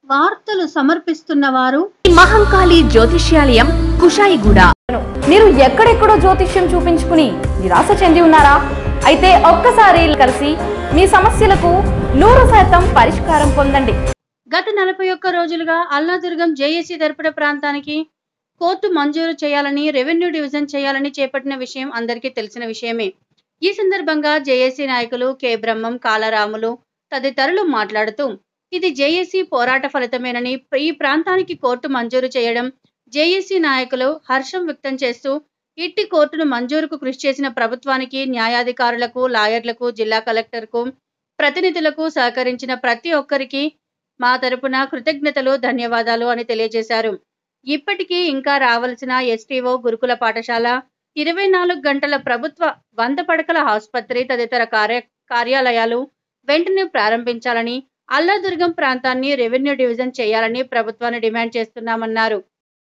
వార్తలు సమర్పిస్తున్న వారు మహంకాళి జ్యోతిష్యాలయం కుషాయిగూడ మీరు ఎక్కడెక్కడో జ్యోతిష్యం చూపించుకుని నిరాశ చెంది ఉన్నారా అయితే ఒక్కసారి కలిసి మీ సమస్యలకు నూరు శాతం పరిష్కారం పొందండి గత నలభై ఒక్క రోజులుగా అల్లాదుర్గం జేఏసీ తరపున ప్రాంతానికి కోర్టు మంజూరు చేయాలని రెవెన్యూ డివిజన్ చేయాలని చేపట్టిన విషయం అందరికీ తెలిసిన విషయమే ఈ సందర్భంగా జేఏసీ నాయకులు కె బ్రహ్మం కాలరాములు తదితరులు మాట్లాడుతూ ఇది జేఏసీ పోరాట ఫలితమేనని ఈ ప్రాంతానికి కోర్టు మంజూరు చేయడం జేఏసీ నాయకులు హర్షం వ్యక్తం చేస్తూ ఇట్టి కోర్టును మంజూరుకు కృషి చేసిన ప్రభుత్వానికి న్యాయాధికారులకు లాయర్లకు జిల్లా కలెక్టర్కు ప్రతినిధులకు సహకరించిన ప్రతి ఒక్కరికి మా తరపున కృతజ్ఞతలు ధన్యవాదాలు అని తెలియజేశారు ఇప్పటికీ ఇంకా రావాల్సిన ఎస్టీఓ గురుకుల పాఠశాల ఇరవై నాలుగు గంటల ప్రభుత్వ వంద పడకల ఆసుపత్రి తదితర కార్య కార్యాలయాలు వెంటనే ప్రారంభించాలని అల్లాదుర్గం ప్రాంతాన్ని రెవెన్యూ డివిజన్ చేయాలని ప్రభుత్వాన్ని డిమాండ్ చేస్తున్నామన్నారు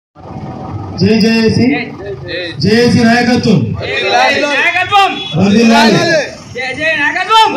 జై జేఏసీ జేఏసీ నాయకత్వం నాయకత్వం వర్ధిల్లాలి. జయ జయ నాయకత్వం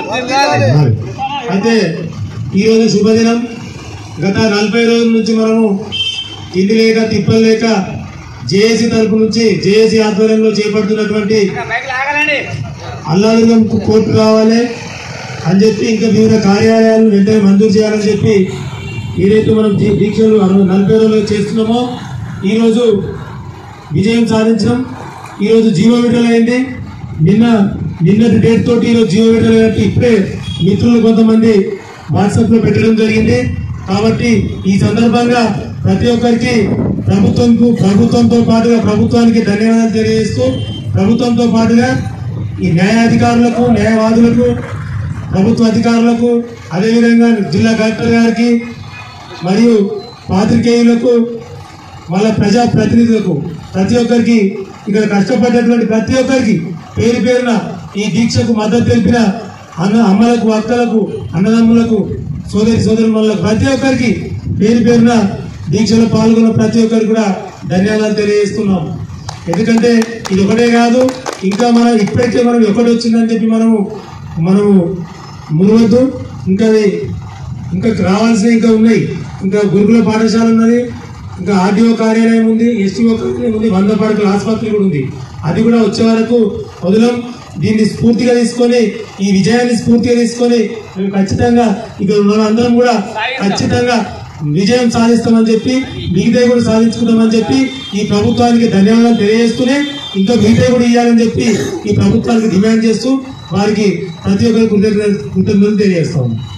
అయితే ఈరోజు శుభదినం గత నలభై రోజుల నుంచి మనము తిండి లేక తిప్పలు లేక జేఏసీ తరపు నుంచి జేఏసీ ఆధ్వర్యంలో చేపడుతున్నటువంటి బైక్ లాగాలండి అల్లాదుర్గం కోర్టు కావాలి అని చెప్పి ఇంకా వివిధ కార్యాలయాలను వెంటనే మంజూరు చేయాలని చెప్పి ఏదైతే మనం దీ- దీక్షలు అరవై- నలభై రోజులు చేస్తున్నామో ఈరోజు విజయం సాధించడం ఈరోజు జీవో విడుదలైంది నిన్న నిన్నటి డేట్ తోటి ఈరోజు జీవో విడుదలైనట్టు ఇప్పుడే మిత్రులు కొంతమంది వాట్సాప్లో పెట్టడం జరిగింది కాబట్టి ఈ సందర్భంగా ప్రతి ఒక్కరికి ప్రభుత్వంకు ప్రభుత్వంతో పాటుగా ప్రభుత్వానికి ధన్యవాదాలు తెలియజేస్తూ ప్రభుత్వంతో పాటుగా ఈ న్యాయాధికారులకు న్యాయవాదులకు ప్రభుత్వ అధికారులకు అదేవిధంగా జిల్లా కలెక్టర్ గారికి మరియు పాత్రికేయులకు వాళ్ళ ప్రజా ప్రతినిధులకు ప్రతి ఒక్కరికి ఇక్కడ కష్టపడ్డటువంటి ప్రతి ఒక్కరికి పేరు పేరున ఈ దీక్షకు మద్దతు తెలిపిన అన్న అమ్మలకు అక్కలకు అన్నదమ్ములకు సోదరి సోదరులకు ప్రతి ఒక్కరికి పేరు పేరున దీక్షలో పాల్గొన్న ప్రతి ఒక్కరికి కూడా ధన్యవాదాలు తెలియజేస్తున్నాం ఎందుకంటే ఇది ఒకటే కాదు ఇంకా మనం ఇప్పటికే మనం ఒకటి వచ్చిందని చెప్పి మనము మనము మునవద్దు ఇంకా అది ఇంకా రావాల్సినవి ఇంకా ఉన్నాయి ఇంకా గురుకుల పాఠశాల ఉన్నది ఇంకా ఆర్డీఓ కార్యాలయం ఉంది ఎస్టీఓ కార్యాలయం ఉంది వంద పడకల ఆసుపత్రి కూడా ఉంది అది కూడా వచ్చే వరకు వదలం దీన్ని స్ఫూర్తిగా తీసుకొని ఈ విజయాన్ని స్ఫూర్తిగా తీసుకొని మేము ఖచ్చితంగా ఇక్కడ ఉన్న అందరం కూడా ఖచ్చితంగా విజయం సాధిస్తామని చెప్పి మిగతా కూడా సాధించుకుంటామని చెప్పి ఈ ప్రభుత్వానికి ధన్యవాదాలు తెలియజేస్తూనే ఇంకా మిగతా కూడా ఇవ్వాలని చెప్పి ఈ ప్రభుత్వానికి డిమాండ్ చేస్తూ వారికి ప్రతి ఒక్కరికి కృతజ్ఞతలు కృతజ్ఞతలు తెలియజేస్తాము